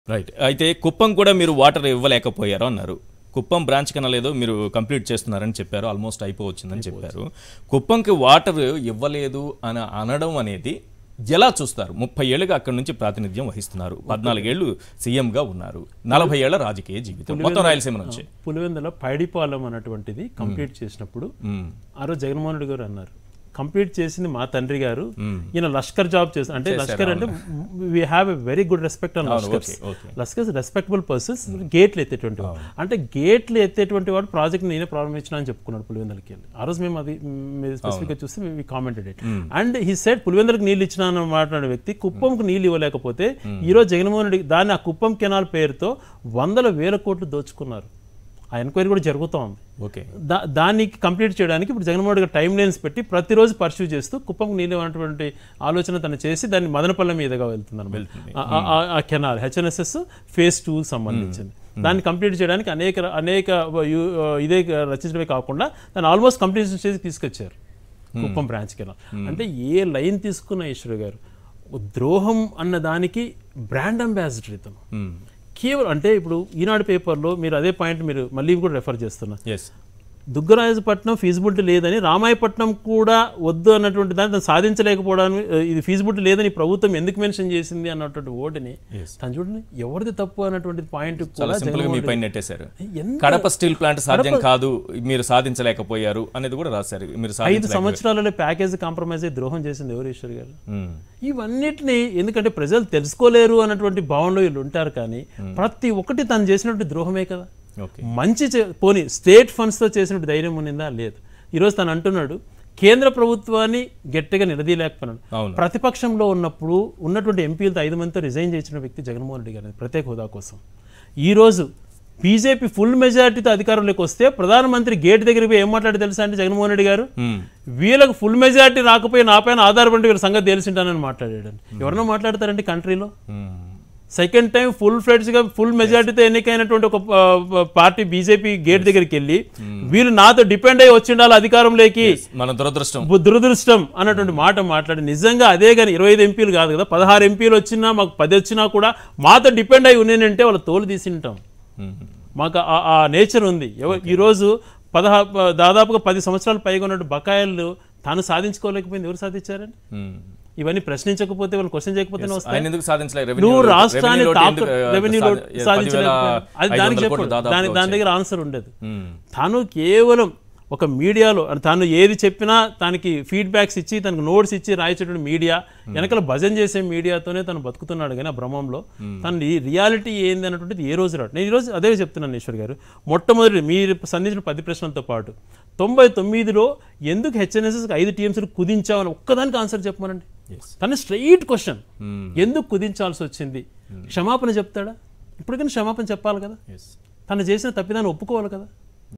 Right అయితే కుప్పం కూడా మీరు వాటర్ ఇవ్వలేకపోయారు అన్నారు కుప్పం బ్రాంచ్ కన్నా లేదో మీరు కంప్లీట్ చేస్తున్నారని చెప్పారు ఆల్మోస్ట్ అయిపోవచ్చిందని చెప్పారు కుప్పంకి వాటర్ ఇవ్వలేదు అని అనడం అనేది ఎలా చూస్తారు ముప్పై ఏళ్ళుగా అక్కడి నుంచి ప్రాతినిధ్యం వహిస్తున్నారు పద్నాలుగేళ్లు సీఎంగా ఉన్నారు నలభై ఏళ్ల రాజకీయ జీవితం మొత్తం రాయలసీమ నుంచి పులివెందుల పైడిపాలెం అన్నటువంటిది కంప్లీట్ చేసినప్పుడు మ్మ్. ఆ రోజు జగన్మోహన్ రెడ్డి గారు అన్నారు కంప్లీట్ చేసింది మా తండ్రి గారు ఈయన లష్కర్ జాబ్ చేస్తారు అంటే లష్కర్ అంటే we have a very good respect on Lashkars okay, okay. Lashkars respectable persons గేట్లు ఎత్తేటువంటి వాడు అంటే గేట్లు ఎత్తేటువంటి వాడు ప్రాజెక్ట్ నేనే ప్రారంభించిన అని చెప్పుకున్నాడు పులివెందులకి వెళ్ళి ఆ రోజు మేము అది స్పెసిఫిక్గా చూస్తే we commented it and he said పులివెందులకు నీళ్ళు ఇచ్చిన అని మాట్లాడిన వ్యక్తి కుప్పంకు నీళ్ళు ఇవ్వలేకపోతే ఈ రోజు జగన్మోహన్ రెడ్డి దాన్ని ఆ కుప్పం కెనాల్ పేరుతో వందల వేల కోట్లు దోచుకున్నారు ఆ ఎంక్వైరీ కూడా జరుగుతూ ఉంది ఓకే దా దానికి కంప్లీట్ చేయడానికి ఇప్పుడు జగన్మోహన్ రెడ్డి గారు టైం లైన్స్ పెట్టి ప్రతిరోజు పర్సూ చేస్తూ కుప్పంకు నీళ్ళు ఇవ్వనటువంటి ఆలోచన తను చేసి దాన్ని మదనపల్లె మీదుగా వెళ్తుంది వెళ్తుంది. ఆ కెనాల్ హెచ్ఎన్ఎస్ఎస్ ఫేజ్ టూ సంబంధించింది దాన్ని కంప్లీట్ చేయడానికి అనేక అనేక యు- ఇదే రచించడమే కాకుండా దాన్ని ఆల్మోస్ట్ కంప్లీట్ చేసి తీసుకొచ్చారు కుప్పం బ్రాంచ్ కెనాల్ అంటే ఏ లైన్ తీసుకున్న ఈశ్వర్ గారు ద్రోహం అన్న దానికి బ్రాండ్ అంబాసిడర్ ఇతను మ్మ్. కేవలం అంటే ఇప్పుడు ఈనాడు పేపర్లో మీరు అదే పాయింట్ మీరు మళ్ళీ కూడా రెఫర్ చేస్తున్నా ఎస్ దుగ్గరాజపట్నం ఫీజిబిలిటీ లేదని రామాయపట్నం కూడా వద్దు అన్నటువంటి దాన్ని తను సాధించలేకపోవడానికి ఆ, ఇది ఫీజిబిలిటీ లేదని ప్రభుత్వం ఎందుకు మెన్షన్ చేసింది అన్నటువంటి ఓటుని Yes. తను చూడండి ఎవరిది తప్పు అన్నటువంటి పాయింట్ చాలా కూడా సింపుల్ గా మీ జగన్మోహన్ పైన నెట్టేశారు రెడ్డి ఎంత కడప స్టీల్ ప్లాంట్ సాధ్యం కాదు మీరు సాధించలేకపోయారు అనేది కూడా రాశారు మీరు ఐదు సాధించలేక సంవత్సరాలలో ప్యాకేజ్ కాంప్రమైజ్ అయ్యి ద్రోహం చేసింది ఎవరు ఈశ్వర్ గారు మ్మ్. ఇవన్నిటిని ఎందుకంటే ప్రజలు తెలుసుకోలేరు అన్నటువంటి భావనలో వీళ్ళు ఉంటారు కానీ ప్రతి ఒక్కటి తను చేసినటువంటి ద్రోహమే కదా ఓకే మంచి చే- పోనీ స్టేట్ ఫండ్స్తో చేసినట్టు ధైర్యం ఉన్నిందా లేదు ఈరోజు తను అంటున్నాడు కేంద్ర ప్రభుత్వాన్ని గట్టిగా నిలదీయలేకపోయినాడు అవును. ప్రతిపక్షంలో ఉన్నప్పుడు ఉన్నటువంటి ఎంపీలతో ఐదు మందితో రిజైన్ చేసిన వ్యక్తి జగన్మోహన్ రెడ్డి గారు ప్రత్యేక హోదా కోసం ఈరోజు బీజేపీ ఫుల్ మెజారిటీతో అధికారంలోకి వస్తే ప్రధానమంత్రి గేట్ దగ్గరికి పోయి ఏం మాట్లాడి తెలుసా అంటే జగన్మోహన్ రెడ్డి గారు మ్మ్. వీళ్ళకి ఫుల్ మెజారిటీ రాకపోయి నా పైన ఆధారపడి వీళ్ళ సంగతి తెలిసింటానని మాట్లాడాడు ఎవరన్నా మాట్లాడతారండి కంట్రీలో మ్మ్. సెకండ్ టైం ఫుల్ గా ఫుల్ మెజారిటీతో ఎన్నికైనటువంటి ఒక ఆ, పార్టీ బీజేపీ గేట్ దగ్గరికి వెళ్ళి వీళ్ళు నాతో డిపెండ్ అయ్యి వచ్చిండాలి అధికారంలోకి మన దురదృష్టం బు- దురదృష్టం అన్నటువంటి మాట మాట్లాడి నిజంగా అదే కానీ ఇరవై ఐదు ఎంపీలు కాదు కదా పదహారు ఎంపీలు వచ్చినా మాకు పది వచ్చినా కూడా మాతో డిపెండ్ అయి ఉన్నానంటే వాళ్ళ తోలు తీసింటాం మ్మ్. మాకు ఆ- ఆ నేచర్ ఉంది ఎవ- ఈరోజు పదహా దాదాపుగా పది సంవత్సరాలు పైగా ఉన్నట్టు బకాయిలు తాను సాధించుకోలేకపోయింది ఎవరు సాధించారండి మ్మ్. ఇవన్నీ ప్రశ్నించకపోతే వాళ్ళు క్వశ్చన్ చేయకపోతే వస్తాయి ఆయన ఎందుకు సాధించలేదు నువ్వు రెవెన్యూ రాష్ట్రాన్ని రెవెన్యూ తాకు ఎందుకు, ఆ, రెవెన్యూ సాధి- లోటు సాధించలేకపోయావు. అది పదివేల దానికి ఐదు వందల చెప్పు కోట్లు దాదాపు దాని దాని వచ్చాయి. దగ్గర ఆన్సర్ ఉండదు మ్మ్. తను కేవలం ఒక మీడియాలో తాను ఏది చెప్పినా తనకి ఫీడ్బ్యాక్స్ ఇచ్చి తనకు నోట్స్ ఇచ్చి రాయించేటువంటి మీడియా వెనకాల భజన చేసే మీడియాతోనే తను బతుకుతున్నాడు కానీ ఆ భ్రమంలో తన రియాలిటీ ఏంది అన్నటువంటిది ఏ రోజు రాడు నేను ఈరోజు అదే చెప్తున్నాను ఈశ్వర్ గారు మొట్టమొదటి మీరు సంధించిన పది ప్రశ్నలతో పాటు తొంభై తొమ్మిదిలో ఎందుకు హెచ్ఎన్ఎస్ఎస్ ఐదు టీఎంసీలు కుదించామని ఒక్కదానికి ఆన్సర్ చెప్పమనండి Yes. తన స్ట్రైట్ క్వశ్చన్ మ్మ్. ఎందుకు కుదించాల్సి వచ్చింది క్షమాపణ చెప్తాడా ఇప్పటికైనా క్షమాపణ చెప్పాలి కదా Yes. తను చేసిన తప్పిదాన్ని ఒప్పుకోవాలి కదా